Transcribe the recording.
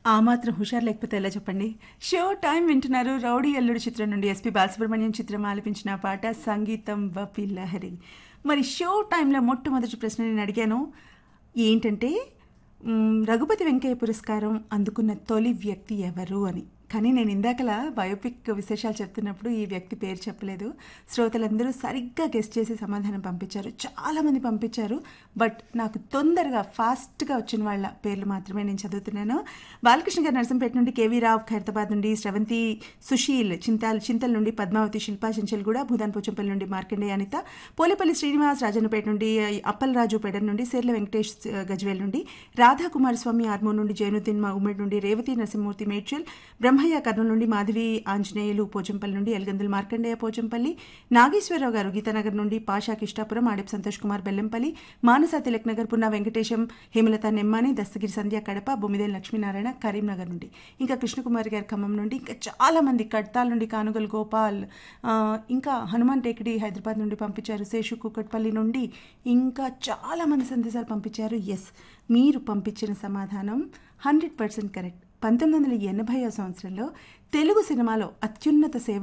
ఆ మాత్రం హుషారు లేకపోతే ఎలా చెప్పండి షో టైం వింటున్నారు రౌడీ అల్లుడు చిత్రం నుండి ఎస్పి బాలసుబ్రహ్మణ్యం చిత్రం ఆలపించిన పాట సంగీతం వపి లహరి మరి షో టైంలో మొట్టమొదటి ప్రశ్న నేను అడిగాను ఏంటంటే మ్, రఘుపతి వెంకయ్య పురస్కారం అందుకున్న తొలి వ్యక్తి ఎవరు అని కానీ నేను ఇందాకలా బయోపిక్ విశేషాలు చెప్తున్నప్పుడు ఈ వ్యక్తి పేరు చెప్పలేదు శ్రోతలందరూ సరిగ్గా గెస్ట్ చేసి సమాధానం పంపించారు చాలామంది పంపించారు బట్ నాకు తొందరగా ఫాస్ట్గా వచ్చిన వాళ్ళ పేర్లు మాత్రమే నేను చదువుతున్నాను బాలకృష్ణ గారు నరసంపేట నుండి కేవీ రావు ఖైరతాబాద్ నుండి శ్రవంతి సుశీల్ చింతాల్ చింతల నుండి పద్మావతి శిల్పా చెంచల్ కూడా భూదాన్ పోచంపల్లి నుండి మార్కండేయ అనిత పోలేపల్లి శ్రీనివాస్ రాజన్నపేట నుండి అప్పలరాజు పేట నుండి సేర్ల వెంకటేష్ ఆ, గజ్వేల్ నుండి రాధా కుమారస్వామి ఆర్మూర్ నుండి జైనుద్దీన్ మా ఉమ్మడి నుండి రేవతి నరసింహమూర్తి మేడ్చల్ బ్రహ్మయ్య కర్నూలు నుండి మాధవి ఆంజనేయులు పోచంపల్లి నుండి ఎల్గందుల మార్కండేయ పోచంపల్లి నాగేశ్వరరావు గారు గీతానగర్ నుండి పాషా కిష్టాపురం ఆడెప్ సంతోష్ కుమార్ బెల్లంపల్లి మానస తిలక్ నగర్ పున్నా వెంకటేశం హేమలత నెమ్మాని దస్తగిరి సంధ్య కడప బొమ్మిదేల్ లక్ష్మీనారాయణ కరీంనగర్ నుండి ఇంకా కృష్ణకుమారి గారి ఖమ్మం నుండి ఇంకా చాలా మంది కడ్తాల్ నుండి కానుగల్ గోపాల్ ఆ, ఇంకా హనుమాన్ టేకిడి హైదరాబాద్ నుండి పంపించారు శేషు కుకట్పల్లి నుండి ఇంకా చాలా మంది సందేశాలు పంపించారు ఎస్ మీరు పంపించిన సమాధానం హండ్రెడ్ పర్సెంట్ కరెక్ట్ పంతొమ్మిది వందల ఎనభై సంవత్సరంలో తెలుగు సినిమాలో అత్యున్నత సేవ